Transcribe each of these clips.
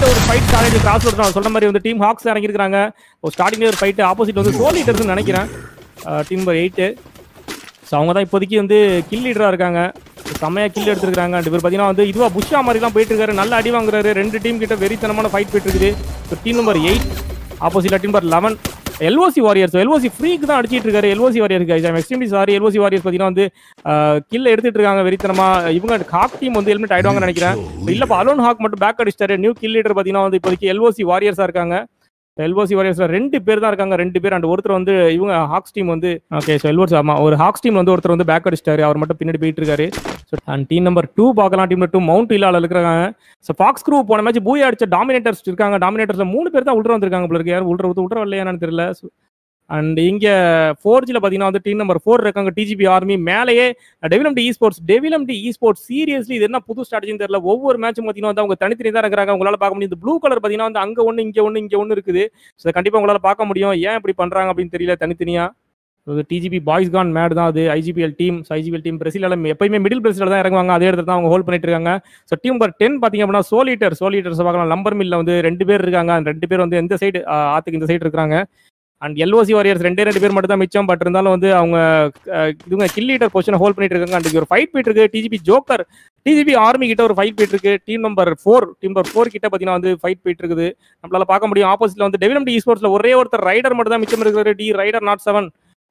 கிட்ட ஒரு fight start cross road நான் சொன்ன மாதிரி வந்து டீம் ஹாக்ஸ் இறங்கியிருக்காங்க ஒரு ஸ்டார்டிங்ல ஒரு ஃபைட் ஆப்போசிட் வந்து சோல் லீடர்ஸ் நினைக்கிறேன் டீம் நம்பர் எயிட்டு ஸோ அவங்க தான் இப்போதைக்கு வந்து கில் லீடராக இருக்காங்க செம்மையா கில் எடுத்திருக்காங்க அண்ட் இவர் பார்த்தீங்கன்னா வந்து இதுவா புஷ்ஷா மாதிரிலாம் போயிட்டு இருக்காரு நல்ல அடி வாங்குறாரு ரெண்டு டீம் கிட்ட வெறித்தனமான ஃபைட் போயிட்டு இருக்குது ஸோ டீம் நம்பர் எயிட் ஆப்போசிட்ல team number eleven LOC warriors LOC ஃப்ரீக்கு தான் அடிச்சிட்டு இருக்காரு LOC warriors guys I'm extremely sorry LOC warriors பார்த்தீங்கன்னா வந்து கில்ல எடுத்துட்டு இருக்காங்க வெறித்தனமா இவங்க ஹாக் டீம் வந்து ஹெல்மெட் ஆயிடுவாங்கன்னு நினைக்கிறேன் இல்லப்பா அலோன் ஹாக் மட்டும் பேக் அடிச்சிட்டாரு நியூ கில் லீடர் பார்த்தீங்கன்னா வந்து இப்போதைக்கு எல்ஓசி வாரியர்ஸா இருக்காங்க எல்ஓசி வாரியர்ஸ்ல ரெண்டு பேர் தான் இருக்காங்க ரெண்டு பேர் அண்ட் ஒருத்தர் வந்து இவங்க ஹாக்ஸ் டீம் வந்து ஓகே ஸோ எல்ஓசி ஆமா ஒரு ஹாக்ஸ் டீம் வந்து ஒருத்தர் வந்து பேக் அடிச்சிட்டாரு அவர் மட்டும் பின்னாடி போயிட்டு இருக்காரு so and team number two பார்க்கலாம் டீம் நம்பர் டூ மவுண்ட் இல்லால இருக்கிறாங்க ஸோ ஃபாக்ஸ் குரூப் போன மேட்ச் பூயா அடிச்ச டாமினேட்டர்ஸ் இருக்காங்க டாமினேட்டர்ஸ்ல மூணு பேர் தான் உள்ள வந்திருக்காங்க போல இருக்கு யாரும் உள்ள உள்ள இல்லையான்னு தெரியல அண்ட் இங்க ஃபோர்ஜில் பார்த்தீங்கன்னா வந்து டீம் நம்பர் ஃபோர் இருக்காங்க டிஜிபி ஆர்மி மேலேயே டெவிலம் டி ஸ்போர்ட்ஸ் டெவிலம் டி ஸ்போர்ட்ஸ் சீரியஸ்லி இது என்ன புது ஸ்ட்ராட்டஜின்னு தெரியல ஒவ்வொரு மேட்சும் பார்த்தீங்கன்னா வந்து அவங்க தனித்தனி தான் இருக்கிறாங்க உங்களால பார்க்க முடியும் இந்த ப்ளூ கலர் பார்த்தீங்கன்னா வந்து அங்க ஒன்று இங்க ஒன்று இங்க ஒன்று இருக்குது ஸோ கண்டிப்பா உங்களால பார்க்க முடியும் ஏன் இப்படி பண்றாங்க அப்படின்னு தெரியல தனித்தனியா டிஜிபி பாய்ஸ் கான் மேட் தான் அது ஐஜிபிஎல் டீம் ஐஜிபிஎல் டீம் பிரசிலால எப்பயுமே மிடில் பிரசில தான் இறங்குவாங்க அதே இடத்துல தான் அவங்க ஹோல்ட் பண்ணிட்டு இருக்காங்க ஸோ டீம் நம்பர் டென் பார்த்தீங்க அப்படின்னா சோலிட்டர் சோலிட்டர்ஸ் பார்க்கலாம் நம்பர் மில்ல வந்து ரெண்டு பேர் இருக்காங்க அந்த ரெண்டு பேர் வந்து எந்த சைடு ஆத்துக்கு இந்த சைடு இருக்காங்க அண்ட் எல்ஓசி வாரியர்ஸ் ரெண்டே ரெண்டு பேர் மட்டும் தான் மிச்சம் பட் இருந்தாலும் வந்து அவங்க அஹ், இவங்க கில் லீடர் பொசிஷனை ஹோல்ட் பண்ணிட்டு இருக்காங்க அண்ட் ஒரு ஃபைட் போயிட்டு இருக்கு டிஜிபி ஜோக்கர் டிஜிபி ஆர்மி கிட்ட ஒரு ஃபைட் போயிட்டு இருக்கு team number four team number four கிட்ட பார்த்தீங்கன்னா வந்து ஃபைட் போயிட்டு இருக்குது நம்மளால பார்க்க முடியும் ஆப்போசிட்ல வந்து டெவிலம் டி ஸ்போர்ட்ஸ்ல ஒரே ஒருத்தர் ரைடர் மட்டும் தான் மிச்சம் இருக்கிறாரு the rider not seven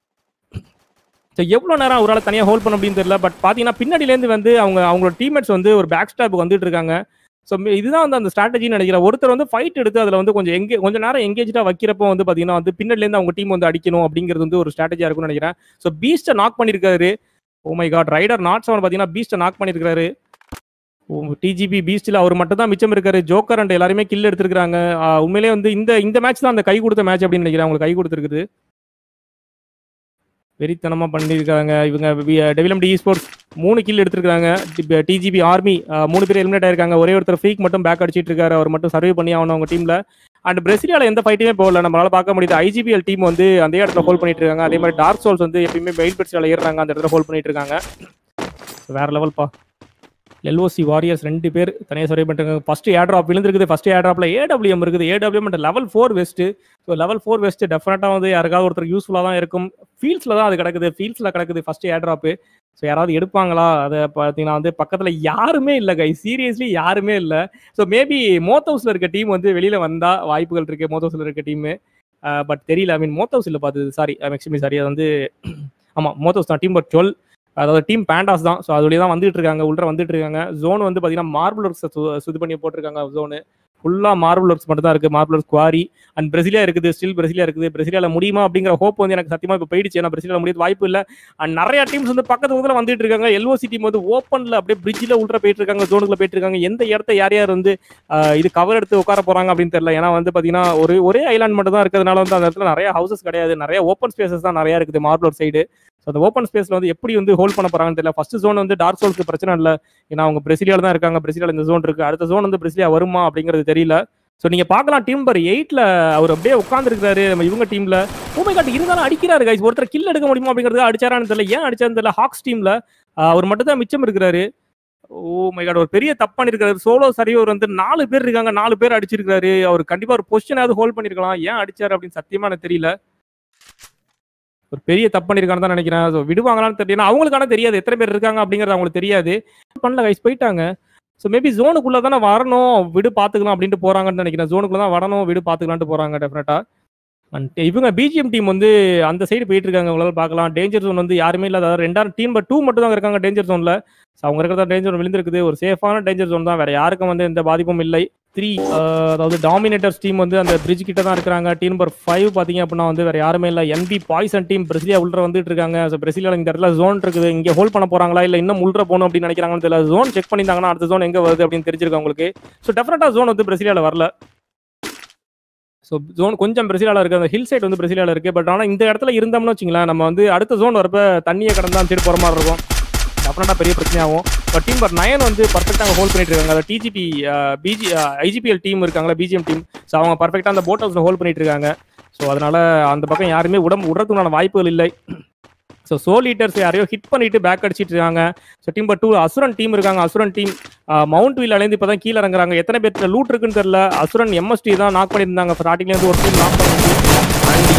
so எவ்வளோ நேரம் அவரால் தனியாக ஹோல்ட் பண்ண அப்படின்னு தெரியல பட் பார்த்தீங்கன்னா பின்னாடிலேருந்து வந்து அவங்க அவங்களோட டீம்மேட்ஸ் வந்து ஒரு பேக் ஸ்டாப் வந்துட்டு இருக்காங்க ஸோ இதுதான் வந்து அந்த ஸ்ட்ராட்டஜின்னு நினைக்கிறேன் ஒருத்தர் வந்து ஃபைட் எடுத்து அதில் வந்து கொஞ்சம் எங்கே கொஞ்சம் நேரம் எங்கேஜாக வைக்கிறப்போ வந்து பார்த்தீங்கன்னா வந்து பின்னாடிலேருந்து அவங்க டீம் வந்து அடிக்கணும் அப்படிங்கிறது வந்து ஒரு ஸ்ட்ராட்டஜியாக இருக்கும்னு நினைக்கிறேன் ஸோ பீஸ்ட்டை நாக் பண்ணியிருக்காரு oh my god rider not seven பார்த்தீங்கன்னா பீஸ்ட்டை நாக் பண்ணியிருக்காரு டிஜிபி பீஸ்டில் அவர் மட்டும் தான் மிச்சம் இருக்காரு ஜோக்கர் அண்ட் எல்லாருமே கில் எடுத்திருக்காங்க ஆஹ் உண்மையிலேயே வந்து இந்த இந்த மேட்ச் தான் அந்த கை கொடுத்த மேட்ச் அப்படின்னு நினைக்கிறேன் அவங்களுக்கு கை கொடுத்துருக்குது வெறித்தனமா பண்ணியிருக்காங்க இவங்க டெவிலம் டி ஸ்போர்ட்ஸ் மூணு கில் எடுத்திருக்காங்க டிஜிபி ஆர்மி மூணு பேர் எலிமினேட் ஆயிருக்காங்க ஒரே ஒருத்தர் ஃபீக் மட்டும் பேக் அடிச்சிட்டு இருக்காரு அவர் மட்டும் சர்வே பண்ணி ஆகணும் அவங்க டீம்ல அண்ட் பிரசிலியால எந்த ஃபைட்டுமே போகல நம்மளால பார்க்க முடியுது ஐஜிபிஎல் டீம் வந்து அந்த இடத்துல ஹோல்ட் பண்ணிட்டு இருக்காங்க அதே மாதிரி டார்க் சோல்ஸ் வந்து எப்பயுமே மெயின் பெட்ஸ்ல ஏறுறாங்க அந்த இடத்துல ஹோல்ட் பண்ணிட்டு இருக்காங்க வேற லெவல்ப்பா எல்ஓசி வாரியர்ஸ் ரெண்டு பேர் தனியாக சர்வே பண்ணிருக்காங்க ஃபர்ஸ்ட் ஏர் ட்ராப் விழுந்திருக்குது ஃபர்ஸ்ட் ஏர் ட்ராப்ல ஏடபிள்யூஎம் இருக்குது AWM and level four vest so level four vest டெஃபினட்டாக வந்து யாருக்காவது ஒருத்தர் யூஸ்ஃபுல்லாக தான் இருக்கும் ஃபீல்ட்ஸில் தான் அது கிடக்குது ஃபீல்ட்ஸில் கிடக்குது ஃபர்ஸ்ட் ஏர் ட்ராப்பு ஸோ யாராவது எடுப்பாங்களா அதை பார்த்தீங்கன்னா வந்து பக்கத்தில் யாருமே இல்லை கை சீரியஸ்லி யாருமே இல்லை ஸோ மேபி மோத்தவுஸில் இருக்க டீம் வந்து வெளியில் வந்தால் வாய்ப்புகள் இருக்கு மோத்தவுஸில் இருக்க டீமு பட் தெரியல ஐ மீன் மோத்தவுஸ் இல்லை பார்த்தது சாரி எக்ஸ்ட்ரீமி சாரி அது வந்து ஆமாம் மோத்தவுஸ் தான் டீம் பட் டுவெல் அதாவது டீம் பேண்டாஸ் தான் ஸோ அதுலேயே தான் வந்துட்டு இருக்காங்க உள்ள வந்துட்டு இருக்காங்க ஜோன் வந்து பார்த்தீங்கன்னா மார்பிள் ஒர்க்ஸ் இது பண்ணி போட்டிருக்காங்க ஜோனு ஃபுல்லாக மார்பிள் ஒர்க்ஸ் மட்டும் தான் இருக்குது marble works quarry and Brasilia இருக்குது ஸ்டில் பிரசிலியா இருக்குது பிரசிலியால முடியுமா அப்படிங்கிற ஹோப் வந்து எனக்கு சத்தியமா இப்போ போயிடுச்சு ஏன்னா பிரசிலியால முடியாது வாய்ப்பு இல்லை அண்ட் நிறைய டீம்ஸ் வந்து பக்கத்து பக்கத்தில் வந்துட்டு இருக்காங்க எல்ஓசி டீம் வந்து ஓப்பனில் அப்படியே பிரிட்ஜில் உள்ள போயிட்டு இருக்காங்க ஜோனுக்குள்ள போயிட்டு இருக்காங்க எந்த இடத்த யார் யார் வந்து ஆஹ், இது கவர் எடுத்து உட்கார போறாங்க அப்படின்னு தெரியல ஏன்னா வந்து பார்த்தீங்கன்னா ஒரு ஒரே ஐலாண்ட் மட்டும் தான் இருக்கிறதுனால வந்து அந்த இடத்துல நிறைய ஹவுசஸ் கிடையாது நிறைய ஓப்பன் ஸ்பேசஸ் தான் நிறைய இருக்குது மார்பிள் சைடு ஸோ அந்த ஓப்பன் ஸ்பேஸ்ல வந்து எப்படி வந்து ஹோல்ட் பண்ண போறாங்கன்னு தெரியல ஃபர்ஸ்ட் ஜோன் வந்து டார்க் சோல்ஸ்க்கு பிரச்சனை இல்லை ஏன்னா அவங்க பிரசிலியால தான் இருக்காங்க பிரசிலியால இந்த ஜோன் இருக்கு அடுத்த ஜோன் வந்து பிரசிலியா வருமா அப்படிங்கிறது தெரியல ஸோ நீங்க பார்க்கலாம் டீம் நம்பர் எயிட்ல அவர் அப்படியே உட்காந்துருக்காரு நம்ம இவங்க டீம்ல ஓமை காட்டு இருந்தாலும் அடிக்கிறாரு கைஸ் ஒருத்தர் கில் எடுக்க முடியுமா அப்படிங்கிறது அடிச்சாரான்னு தெரியல ஏன் அடிச்சாருன்னு தெரியல ஹாக்ஸ் டீம்ல அவர் மட்டும் தான் மிச்சம் இருக்கிறாரு ஓ மை காட் ஒரு பெரிய தப்பு பண்ணிருக்காரு சோலோ சரியவர் வந்து நாலு பேர் இருக்காங்க நாலு பேர் அடிச்சிருக்காரு அவர் கண்டிப்பா ஒரு பொசிஷனாவது ஹோல்ட் பண்ணிருக்கலாம் ஏன் அடிச்சாரு அப்படின்னு சத்தியமா எனக்கு தெரியல ஒரு பெரிய தப்பு பண்ணிருக்கான்னு தான் நினைக்கிறேன் So, விடுவாங்களான்னு தெரியல அவங்களுக்கான தெரியாது எத்தனை பேர் இருக்காங்க அப்படிங்கிறது அவங்களுக்கு தெரியாது பண்ணல கைஸ் போயிட்டாங்க ஸோ மேபி ஜோனுக்குள்ள தானே வரணும் விடு பார்த்துக்கலாம் அப்படின்ட்டு போறாங்கன்னு நினைக்கிறேன் ஜோனுக்குள்ள தான் வரணும் விடு பார்த்துக்கலான்ட்டு போறாங்க டெஃபினட்டா அண்ட் இவங்க பிஜிஎம் டீம் வந்து அந்த சைடு போயிட்டு இருக்காங்க உங்களால பார்க்கலாம் டேஞ்சர் ஜோன் வந்து யாருமே இல்லாத அதாவது ரெண்டாயிரம் டீம் டூ மட்டும் தான் இருக்காங்க டேஞ்சர் ஜோன்ல ஸோ அவங்க இருக்கிறதா டேஞ்சர் ஜோன் விழுந்திருக்குது ஒரு சேஃபான டேஞ்சர் ஜோன் தான் வேற யாருக்கும் வந்து எந்த பாதிப்பும் இல்லை த்ரீ அதாவது டாமினேட்டர்ஸ் டீம் வந்து அந்த பிரிட்ஜ் கிட்ட தான் இருக்காங்க டீம் நம்பர் ஃபைவ் பார்த்தீங்க அப்படின்னா வந்து வேற யாருமே இல்லை என்பி பாய்சன் டீம் பிரசிலியா உள்ள வந்துட்டு இருக்காங்க ஸோ பிரசிலியா இந்த இடத்துல ஜோன் இருக்குது இங்கே ஹோல்ட் பண்ண போறாங்களா இல்லை இன்னும் உள்ள போகணும் அப்படின்னு நினைக்கிறாங்கன்னு தெரியல ஜோன் செக் பண்ணியிருந்தாங்கன்னா அடுத்த ஜோன் எங்க வருது அப்படின்னு தெரிஞ்சிருக்கு உங்களுக்கு ஸோ டெஃபினட்டா ஜோன் வந்து பிரசிலியால வரல ஸோ ஜோன் கொஞ்சம் பிரசிலால இருக்கு அந்த ஹில் சைடு வந்து பிரசிலால இருக்கு பட் ஆனால் இந்த இடத்துல இருந்தோம்னு வச்சுங்களேன் நம்ம வந்து அடுத்த ஜோன் வரப்ப தண்ணியை கடந்து அந்த சைடு போகிற மாதிரி இருக்கும் டெஃபினட்டாக பெரிய பிரச்சனையாகும் பட் டீம் பர் நயன் வந்து பர்ஃபெக்டாக ஹோல்ட் பண்ணிட்டு இருக்காங்க அதை டிஜிபி பிஜி ஐஜிபிஎல் டீம் இருக்காங்களா பிஜிஎம் டீம் ஸோ அவங்க பர்ஃபெக்டாக அந்த போட் ஹவுஸில் ஹோல்ட் பண்ணிட்டு இருக்காங்க ஸோ அதனால அந்த பக்கம் யாருமே உடம்பு விடுறதுக்கான வாய்ப்புகள் இல்லை ஸோ சோல் ஈட்டர்ஸ் யாரையோ ஹிட் பண்ணிட்டு பேக் அடிச்சிட்டு இருக்காங்க so team two Asuran team இருக்காங்க அசுரன் டீம் மவுண்ட் வீல் அலைந்து இப்போ தான் கீழே இறங்குறாங்க எத்தனை பேர் லூட் இருக்குன்னு தெரியல அசுரன் எம்எஸ்டி தான் நாக் பண்ணியிருந்தாங்க ஸ்டார்டிங்லேருந்து ஒரு டீம் நாக் பண்ணி அண்ட்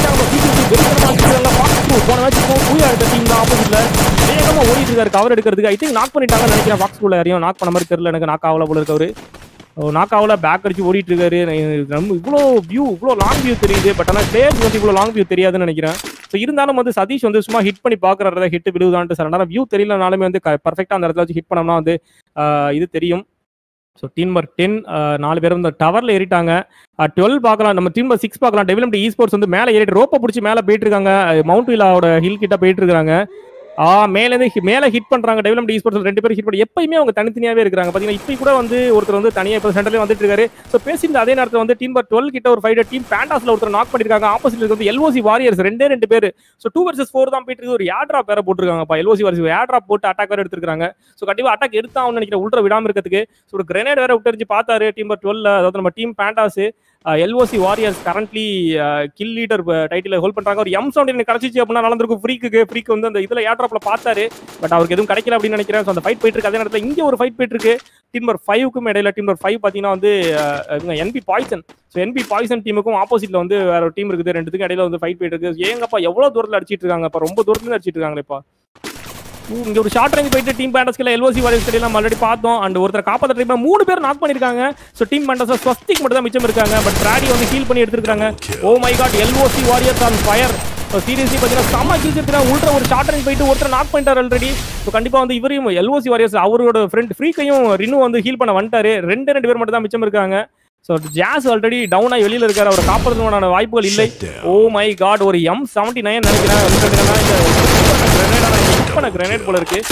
யாரும் போன மேட்ச் பூயா எடுத்த டீம் தான் ஆப்போசிட்ல வேகமா ஓடிட்டு இருக்காரு கவர் எடுக்கிறதுக்கு ஐ திங்க் நாக் பண்ணிட்டாங்கன்னு நினைக்கிறேன் பாக்ஸ் குள்ள யாரையும் நாக் பண்ண மாதிரி தெரியல எனக்கு நாக் ஆகல போல இருக்கவரு நாக் ஆகல பேக் அடிச்சு ஓடிட்டு இருக்காரு எனக்கு ரொம்ப இவ்வளோ வியூ இவ்வளோ லாங் வியூ தெரியுது பட் ஆனால் பிளேயர்ஸ் வந்து இவ்வளோ லாங் வியூ தெரியாதுன்னு நினைக்கிறேன் ஸோ இருந்தாலும் வந்து சதீஷ் வந்து சும்மா ஹிட் பண்ணி பார்க்குறத ஹிட் விழுவுதான்ட்டு சார் ஆனால் வியூ தெரியலனாலுமே வந்து பர்ஃபெக்டாக அந்த இடத்துல வச்சு ஹிட் பண்ணோம்னா வந்து ஆஹ் இது தெரியும் ஸோ டீம் நம்பர் டென் நாலு பேரும் இந்த டவரில் ஏறிட்டாங்க டுவெல் பார்க்கலாம் நம்ம டீம் நம்பர் சிக்ஸ் பார்க்கலாம் டெவலப்மெண்ட் இ ஸ்போர்ட்ஸ் வந்து மேலே ஏறிட்டு ரோப்பை பிடிச்சி மேலே போயிட்டு இருக்காங்க மவுண்ட் வில்லாவோட ஹில் கிட்ட போயிட்டு இருக்காங்க ஆ மேலேருந்து ஹி- மேலே ஹிட் பண்றாங்க டெவலப்மெண்ட் ஸ்போர்ட்ஸ் ரெண்டு பேரும் ஹிட் பண்ணி எப்பயுமே அவங்க தனித்தனியாவே இருக்காங்க பாத்தீங்கன்னா இப்போ கூட வந்து ஒருத்தர் வந்து தனியா இப்போ சென்டர்ல வந்துட்டு இருக்காரு ஸோ பேசிட்டு அதே நேரத்தில் வந்து டீம் நம்பர் டுவெல் கிட்ட ஒரு ஃபைட் டீம் பேண்டாஸ்ல ஒருத்தர் நாக் பண்ணிருக்காங்க ஆப்போசிட்ல வந்து எல்ஓசி வாரியர்ஸ் ரெண்டே ரெண்டு பேர் ஸோ டூ வர்சஸ் ஃபோர் தான் போயிட்டு இருக்கு ஒரு ஏர் ட்ராப் வேற போட்டுருக்காங்கப்பா எல்ஓசி வாரியர்ஸ் ஏர் ட்ராப் போட்டு அட்டாக் வேற எடுத்துருக்காங்க ஸோ கண்டிப்பா அட்டாக் எடுத்தான்னு நினைக்கிறேன் உள்ற விடாம இருக்கிறதுக்கு ஸோ ஒரு கிரனேட் வேற விட்டுரிச்சு பார்த்தாரு டீம் நம்பர் டுவெல் அதாவது நம்ம team pandas LOC warriors currently kill leader title hold பண்றாங்க ஒரு எம் சவுண்ட் எனக்கு கிடைச்சிச்சு அப்படின்னா நடந்திருக்கும் ஃப்ரீக்கு ஃப்ரீக்கு வந்து அந்த இதுல ஏட்ராப்ல பார்த்தாரு பட் அவருக்கு எதுவும் கிடைக்கல அப்படின்னு நினைக்கிறேன் ஸோ அந்த ஃபைட் போயிட்டு இருக்கு அதே நேரத்தில் இங்கே ஒரு ஃபைட் போயிட்டு இருக்கு டீம் நம்பர் ஃபைவ்க்கும் இடையில டீம் நம்பர் ஃபைவ் பார்த்தீங்கன்னா வந்து அஹ், இவங்க NB poison so NB poison டீமுக்கும் ஆப்போசிட்ல வந்து வேற ஒரு டீம் இருக்குது ரெண்டுத்துக்கும் இடையில வந்து ஃபைட் போயிட்டு இருக்கு ஏங்கப்பா எவ்வளோ தூரத்தில் அடிச்சிட்டு இருக்காங்க இப்போ ரொம்ப தூரத்துல அடிச்சிட்டு இருக்காங்களேப்பா இங்க ஒரு ஷார்ட் ரேஞ்ச் போயிட்டு டீம் பேண்டஸ்ல எல்ஓசி வாரியர்ஸ் கிட்ட நம்ம ஆல்ரெடி பார்த்தோம் அண்ட் ஒருத்தர் காப்பாற்ற ட்ரை மூணு பேர் நாக் பண்ணிருக்காங்க ஸோ டீம் பேண்டஸ் ஸ்வஸ்திக் மட்டும் தான் மிச்சம் இருக்காங்க பட் ராடி வந்து ஹீல் பண்ணி எடுத்துருக்காங்க oh my god LOC warriors on fire so seriously பார்த்தீங்கன்னா செம்ம கீஸ் எடுத்துருக்காங்க உள்ற ஒரு ஷார்ட் ரேஞ்ச் போயிட்டு ஒருத்தர் நாக் பண்ணிட்டார் ஆல்ரெடி ஸோ கண்டிப்பா வந்து இவரையும் எல்ஓசி வாரியர்ஸ் அவரோட ஃப்ரெண்ட் ஃப்ரீக்கையும் ரினு வந்து ஹீல் பண்ண வந்துட்டாரு ரெண்டு ரெண்டு பேர் மட்டும் தான் மிச்சம் இருக்காங்க ஸோ ஜாஸ் ஆல்ரெடி டவுன் ஆகி வெளியில இருக்காரு அவரை காப்பாற்றுவதான வாய்ப்புகள் இல்லை ஓ மை காட் ஒரு எம் செவன்டி நைன் நினைக்கிறேன் வந்து என்னன்னா இந்த குக் பண்ண கிரனேட் போல இருக்கு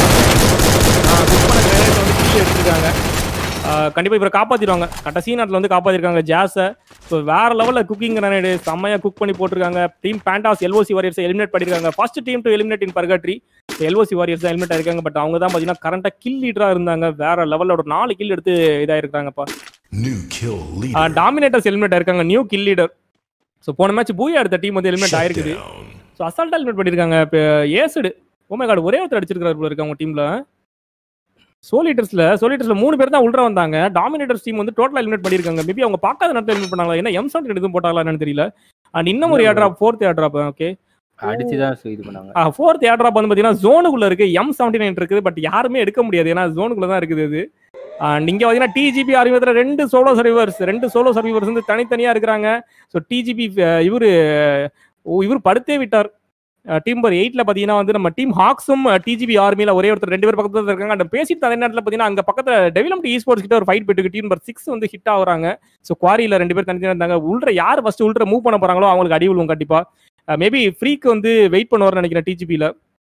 குக் பண்ண கிரனேட் வந்து கீழே எடுத்திருக்காங்க ஆஹ் கண்டிப்பா இவரை காப்பாத்திடுவாங்க கடைசி நேரத்தில் வந்து காப்பாத்திருக்காங்க ஜாஸை ஸோ வேற லெவலில் குக்கிங் கிரனேடு செம்மையா குக் பண்ணி போட்டிருக்காங்க team pandas LOC warriors eliminate பண்ணிருக்காங்க first team to eliminate in purgatory LOC warriors தான் எலிமினேட் ஆயிருக்காங்க பட் அவங்க தான் பார்த்தீங்கன்னா கரண்டா கில் லீடரா இருந்தாங்க வேற லெவலில் ஒரு நாலு கில் எடுத்து இதாயிருக்காங்கப்பா New kill leader. Dominators eliminate ஆயிருக்காங்க நியூ கில் லீடர் ஸோ போன மேட்ச் பூயா எடுத்த டீம் வந்து எலிமினேட் ஆயிருக்குது Shutdown. ஸோ அசால்ட்டா எலிமினேட் பண்ணியிருக்காங்க இப்போ ஏசடு ஓமே கார்டு ஒரே ஒருத்தர் அடிச்சிருக்காரு போல இருக்கு அவங்க டீம்ல சோலிட்டர்ஸ்ல சோலிட்டர்ஸ்ல மூணு பேர் தான் உள்ள வந்தாங்க டாமினேட்டர்ஸ் டீம் வந்து டோட்டலா எலிமினேட் பண்ணிருக்காங்க மேபி அவங்க பார்க்காத நேரத்தில் எலிமினேட் பண்ணாங்களா ஏன்னா எம் செவன்டி எதுவும் போட்டாங்களா என்னன்னு தெரியல அண்ட் இன்னும் ஒரு ஏட்ராப் ஃபோர்த் ஏட்ராப் ஓகே அடிச்சுதான் இது பண்ணாங்க ஃபோர்த் ஏட்ராப் வந்து பார்த்தீங்கன்னா ஜோனுக்குள்ள இருக்கு எம் செவன்டி நைன் இருக்குது பட் யாருமே எடுக்க முடியாது ஏன்னா ஜோனுக்குள்ள தான் இருக்குது இது அண்ட் இங்க பார்த்தீங்கன்னா டிஜிபி அறிமுகத்தில் ரெண்டு சோலோ சர்வீவர்ஸ் ரெண்டு சோலோ சர்வீவர்ஸ் வந்து தனித்தனியா இருக்கிறாங்க ஸோ டிஜிபி இவர் இவர் படுத்தே விட்டார் டீம் நம்பர் எயிட்ல பாத்தீங்கன்னா வந்து நம்ம டீம் ஹாக்ஸும் டிஜிபி ஆர்மியில ஒரே ஒருத்தர் ரெண்டு பேர் பக்கத்துல இருக்காங்க அந்த பேசிட்டு அதே நேரத்தில் பாத்தீங்கன்னா அங்க பக்கத்துல டெவலப்ட் இ ஸ்போர்ட்ஸ் கிட்ட ஒரு ஃபைட் போயிட்டு டீம் நம்பர் சிக்ஸ் வந்து ஹிட் ஆகுறாங்க ஸோ குவாரியில ரெண்டு பேர் தனித்தனியா இருந்தாங்க உள்ள யார் ஃபர்ஸ்ட் உள்ள மூவ் பண்ண போறாங்களோ அவங்களுக்கு அடி விழுவும் கண்டிப்பா மேபி ஃப்ரீக்கு வந்து வெயிட் பண்ணுவார்னு நினைக்கிறேன் டிஜிபியில்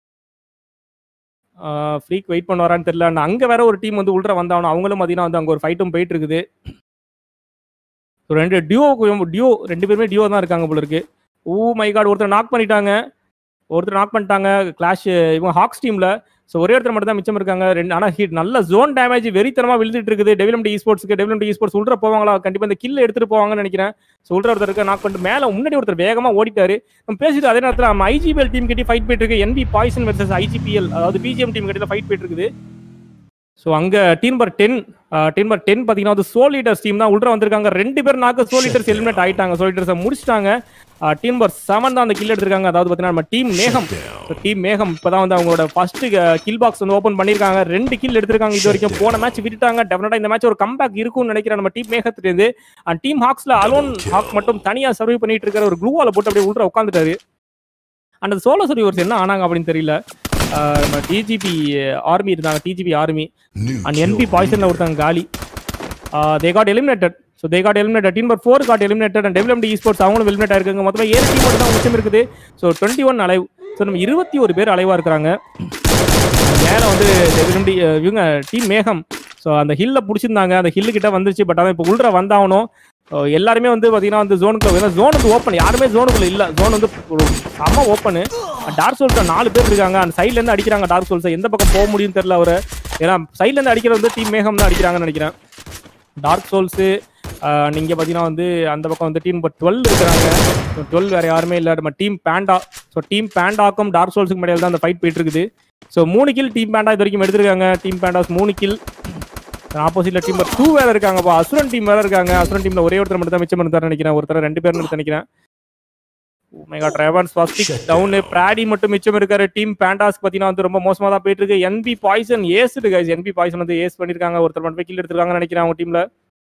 ஃப்ரீக் வெயிட் பண்ணுவாரான்னு தெரியல அண்ட் அங்கே வேற ஒரு டீம் வந்து உள்ள வந்தாகணும் அவங்களும் பார்த்தீங்கன்னா வந்து அங்கே ஒரு ஃபைட்டும் போயிட்டு இருக்குது So, ரெண்டு டியோ டியோ ரெண்டு பேருமே டியோ தான் இருக்காங்க போல இருக்கு ஓ மை காட் ஒருத்தர் நாக் பண்ணிட்டாங்க ஒருத்தர் நாக் பண்ணிட்டாங்க கிளாஷ் இவங்க ஹாக்ஸ் டீம்ல ஸோ ஒரே ஒருத்தர் மட்டும் தான் மிச்சம் இருக்காங்க ரெண்டு ஆனால் ஹிட் நல்ல ஜோன் டேமேஜ் வெறித்தனமா விழுந்துட்டு இருக்குது development esports development esports உள்ள போவாங்களா கண்டிப்பா இந்த கில்ல எடுத்துட்டு போவாங்கன்னு நினைக்கிறேன் ஸோ உள்ள ஒருத்தர் இருக்க நாக் பண்ணிட்டு மேலே முன்னாடி ஒருத்தர் வேகமா ஓடிட்டாரு நம்ம பேசிட்டு அதே நேரத்தில் நம்ம ஐஜிபிஎல் டீம் கிட்டே ஃபைட் போயிட்டு இருக்கு என்பி பாய்சன் வெர்சஸ் ஐஜிபிஎல் அதாவது பிஜிஎம் டீம் கிட்ட ஃபைட் போயிட்டு இருக்குது ஸோ அங்க team number ten team number ten பார்த்தீங்கன்னா வந்து சோல் லீடர்ஸ் டீம் தான் உள்ள வந்திருக்காங்க ரெண்டு பேர் நாக்கு சோல் லீடர்ஸ் எலிமினேட் ஆயிட்டாங்க சோல் லீடர்ஸை முடிச்சிட்டாங்க டீம் நம்பர் செவன் தான் அந்த கில் எடுத்திருக்காங்க அதாவது பார்த்தீங்கன்னா நம்ம டீம் மேகம் டீம் மேகம் இப்பதான் வந்து அவங்களோட ஃபர்ஸ்ட் கில் பாக்ஸ் வந்து ஓப்பன் பண்ணிருக்காங்க ரெண்டு கில் எடுத்திருக்காங்க இது வரைக்கும் போன மேட்ச் விட்டுட்டாங்க டெஃபினட்டா இந்த மேட்ச் ஒரு கம்பேக் இருக்கும்னு நினைக்கிறேன் நம்ம டீம் மேகத்திலிருந்து அண்ட் டீம் ஹாக்ஸ்ல அலோன் ஹாக் மட்டும் தனியா சர்வை பண்ணிட்டு இருக்கிற ஒரு க்ளூவால போட்டு அப்படியே உள்ள உட்காந்துட்டாரு அண்ட் அந்த சோலோ சர்வீவர்ஸ் என்ன ஆனாங்க அப்படின்னு தெரியல ஆஹ் நம்ம டிஜிபி ஆர்மி இருந்தாங்க DGP army New and kill NB பாய்சன்ல ஒருத்தங்க காலி they got eliminated so they got eliminated team number four got eliminated and development esports அவங்களும் எலிமினேட் ஆயிருக்காங்க மொத்தமாக ஏழு டீம் மட்டும் தான் மிச்சம் இருக்குது so twenty one alive so நம்ம இருபத்தி ஒரு பேர் அலைவா இருக்கிறாங்க மேலே வந்து டெவலப்மெண்ட் இவங்க டீம் மேகம் ஸோ அந்த ஹில்ல பிடிச்சிருந்தாங்க அந்த ஹில்லு கிட்ட வந்துருச்சு பட் ஆனால் இப்போ உள்ள வந்தாகணும் So, எல்லாருமே வந்து பார்த்தீங்கன்னா வந்து ஜோனுக்குள்ள ஜோன் வந்து ஓப்பன் யாருமே ஜோனுக்குள்ள இல்லை ஜோன் வந்து ஒரு செம்ம ஓப்பனு டார்க் சோல்ஸ் நாலு பேர் இருக்காங்க அந்த சைட்ல இருந்து அடிக்கிறாங்க டார்க் சோல்ஸ் எந்த பக்கம் போக முடியும்னு தெரியல அவரு ஏன்னா சைட்ல இருந்து அடிக்கிறது வந்து டீம் மேகம் தான் அடிக்கிறாங்கன்னு நினைக்கிறேன் டார்க் சோல்ஸ் நீங்க பாத்தீங்கன்னா வந்து அந்த பக்கம் வந்து டீம் நம்பர் டுவெல் இருக்கிறாங்க டுவெல் வேற யாருமே இல்ல நம்ம டீம் பேண்டா ஸோ டீம் பேண்டாக்கும் டார்க் சோல்ஸுக்கு இடையில தான் அந்த ஃபைட் போயிட்டு இருக்குது ஸோ மூணு கில் டீம் பேண்டா இது வரைக்கும் எடுத்திருக்காங்க டீம் பேண்டாஸ் மூணு கில் ஆப்போசிட்ல டீம் டூ வேற இருக்காங்கப்பா அசுரன் டீம் வேற இருக்காங்க அசுரன் டீம்ல ஒரே ஒருத்தர் மட்டும் தான் மிச்சம் இருந்தாரு நினைக்கிறேன் ஒருத்தர் ரெண்டு பேர் நினைக்கிறேன் மெகா டிரைவன்ஸ் ஃபர்ஸ்ட் டவுன் பிராடி மட்டும் மிச்சம் இருக்காரு டீம் பேண்டாஸ்க்கு பார்த்தீங்கன்னா வந்து ரொம்ப மோசமா தான் போயிட்டு இருக்கு NB poison ace guys NB poison வந்து ஏஸ் பண்ணிருக்காங்க ஒருத்தர் மட்டும் கில் எடுத்திருக்காங்கன்னு நினைக்கிறேன் அவங்க டீம்ல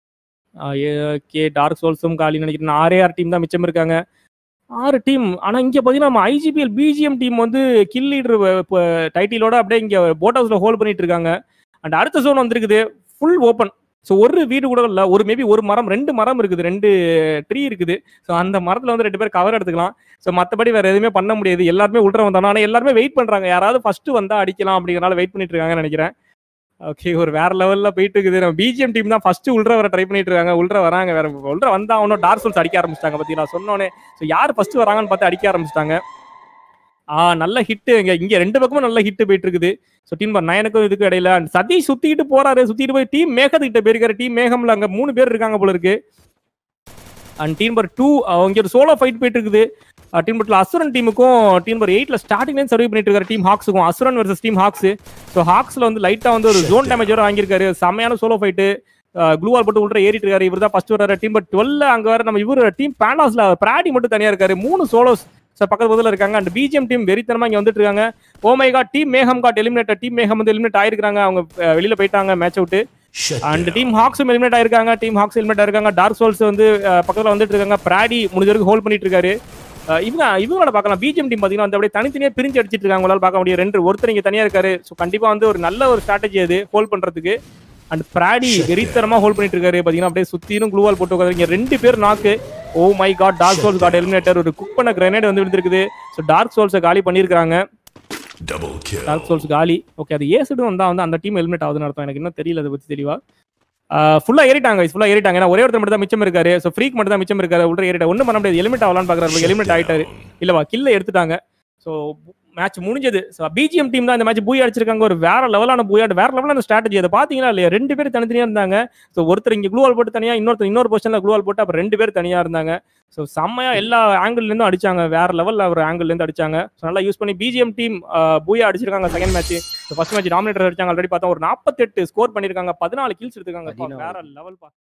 கே டார்க் சோல்ஸும் காலி நினைக்கிறேன் ஆறே ஆறு டீம் தான் மிச்சம் இருக்காங்க ஆறு டீம் ஆனா இங்க பாத்தீங்கன்னா நம்ம ஐஜிபிஎல் பிஜிஎம் டீம் வந்து கில் லீடர் டைட்டிலோட அப்படியே இங்க போட் ஹவுஸ்ல ஹோல்ட் பண்ணிட்டு இருக்காங்க அண்ட் அடுத்த ஜோன் வந்திருக்குது ஃபுல் ஓப்பன் ஸோ ஒரு வீடு கூட இல்லை ஒரு மேபி ஒரு மரம் ரெண்டு மரம் இருக்குது ரெண்டு ட்ரீ இருக்குது ஸோ அந்த மரத்தில் வந்து ரெண்டு பேர் கவர் எடுத்துக்கலாம் ஸோ மற்றபடி வேற எதுவுமே பண்ண முடியாது எல்லாருமே உள்ள வந்தாங்க ஆனால் எல்லாருமே வெயிட் பண்றாங்க யாராவது ஃபர்ஸ்ட் வந்தா அடிக்கலாம் அப்படிங்கிறனால வெயிட் பண்ணிட்டு இருக்காங்கன்னு நினைக்கிறேன் ஓகே ஒரு வேற லெவல்ல போயிட்டு இருக்குது நம்ம பிஜிஎம் டீம் தான் ஃபர்ஸ்ட் உள்ள வர ட்ரை பண்ணிட்டு இருக்காங்க உள்ள வராங்க வேற உள்ள வந்தா அவனும் டார்க் சோல்ஸ் அடிக்க ஆரம்பிச்சிட்டாங்க பத்தி சொன்னோன்னே ஸோ யார் ஃபர்ஸ்ட் வராங்கன்னு பார்த்து அடிக்க ஆரம்பிச்சிட்டாங்க ஆ நல்ல ஹிட் இங்க இங்க ரெண்டு பக்கமும் நல்ல ஹிட் போயிட்டு இருக்குது ஸோ டீம் நயனுக்கும் இதுக்கும் இடையில and சதீஷ் சுத்திக்கிட்டு போறாரு சுத்திட்டு போய் டீம் மேகத்துக்கிட்ட போயிருக்காரு டீம் மேகம்ல அங்க மூணு பேர் இருக்காங்க போல இருக்கு அண்ட் டீம் நம்பர் டூ அவங்க ஒரு சோலோ ஃபைட் போயிட்டு இருக்குது டீம் நம்பர்ல அசுரன் டீமுக்கும் டீம் நம்பர் எயிட்ல ஸ்டார்டிங்லேருந்து சர்வ் பண்ணிட்டு இருக்காரு டீம் ஹாக்ஸுக்கும் Asuran versus team hawks so ஹாக்ஸ்ல வந்து லைட்டா வந்து ஒரு ஜோன் டேமேஜ் வர வாங்கியிருக்காரு செம்மையான சோலோ ஃபைட்டு க்ளூவால் போட்டு உள்ள ஏறிட்டு இருக்காரு இவர் தான் ஃபர்ஸ்ட் வர்றாரு டீம் பட் டுவெல்ல அங்க வர நம்ம இவர் டீம் பேண்டாஸ்ல பிராடி மட்டும் தனியா இருக்காரு மூணு சோலோஸ் சார் பக்கத்து பக்கத்துல இருக்காங்க அண்ட் பிஜிஎம் டீம் வெறித்தனமா இங்க வந்துட்டு இருக்காங்க oh my god team Megam got eliminated team Megam வந்து எலிமினேட் ஆயிருக்காங்க அவங்க அஹ், வெளியில போயிட்டாங்க match out Shut and down. Team ஹாக்ஸும் எலிமினேட் ஆயிருக்காங்க டீம் ஹாக்ஸ் எலிமினேட் ஆயிருக்காங்க டார்க் சோல்ஸ் வந்து அஹ், பக்கத்துல வந்துட்டு இருக்காங்க பிராடி முடிஞ்ச வரைக்கும் ஹோல்ட் பண்ணிட்டு இருக்காரு அஹ், இவங்க இவங்களோட பார்க்கலாம் பிஜிஎம் டீம் பாத்தீங்கன்னா வந்து அப்படியே தனித்தனியா பிரிஞ்சு அடிச்சிட்டு இருக்காங்க உங்களால பார்க்க முடியும் ரெண்டு ஒருத்தர் இங்க தனியா இருக்காரு ஸோ கண்டிப்பா வந்து ஒரு நல்ல ஒரு ஸ்ட்ராட்டஜி அது ஹோல்ட் பண்றதுக்கு அண்ட் பிராடி வெறித்தனமா ஹோல்ட் பண்ணிட்டு இருக்காரு பாத்தீங்கன்னா அப்படியே சுத்திலும் குளூவால் போட்டு உட்காந்து இங்க ரெண்டு பேர் knock oh my god dark souls got eliminated ஒரு குக் பண்ண கிரனேட் வந்து விழுந்திருக்குது ஸோ டார்க் சோல்ஸை காலி பண்ணியிருக்காங்க Double kill. டார்க் சோல்ஸ் காலி ஓகே அது ஏசடும் வந்தா வந்து அந்த டீம் எலிமினேட் ஆகுதுன்னு அர்த்தம் எனக்கு இன்னும் தெரியல அதை பத்தி தெளிவா ஃபுல்லா ஏறிட்டாங்க ஃபுல்லா ஏறிட்டாங்க ஏன்னா ஒரே ஒருத்தர் மட்டும் தான் மிச்சம் இருக்காரு ஸோ ஃப்ரீக் மட்டும் தான் மிச்சம் இருக்காரு உள்ள ஏறிட்டா ஒன்றும் பண்ண முடியாது எலிமினேட் ஆகலாம்னு பாக்குறாரு எலிமினேட் ஆயிட்டாரு இல்லவா கில்ல எடுத்துட்டாங்க ஸோ மேட்ச் முடிஞ்சது ஸோ பிஜிஎம் டீம் தான் இந்த மேட்ச் பூய் அடிச்சிருக்காங்க ஒரு வேற லெவலான பூயாட் வேற லெவலான ஸ்ட்ராட்டஜி அதை பார்த்தீங்கன்னா இல்லையா ரெண்டு பேர் தனித்தனியா இருந்தாங்க ஸோ ஒருத்தர் இங்கே க்ளூவால் போட்டு தனியா இன்னொருத்தர் இன்னொரு பொசிஷனில் க்ளூவால் போட்டு அப்புறம் ரெண்டு பேர் தனியா இருந்தாங்க ஸோ செம்மையா எல்லா ஆங்கிள் இருந்தும் அடிச்சாங்க வேற லெவல்ல ஒரு ஆங்கிள் இருந்து அடிச்சாங்க ஸோ நல்லா யூஸ் பண்ணி பிஜிஎம் டீம் பூயா அடிச்சிருக்காங்க second match first match dominator அடிச்சாங்க ஆல்ரெடி பார்த்தா ஒரு நாற்பத்தெட்டு ஸ்கோர் பண்ணிருக்காங்க பதினாலு கில்ஸ் எடுத்துருக்காங்க அப்பா, பதினாலு. வேற லெவல்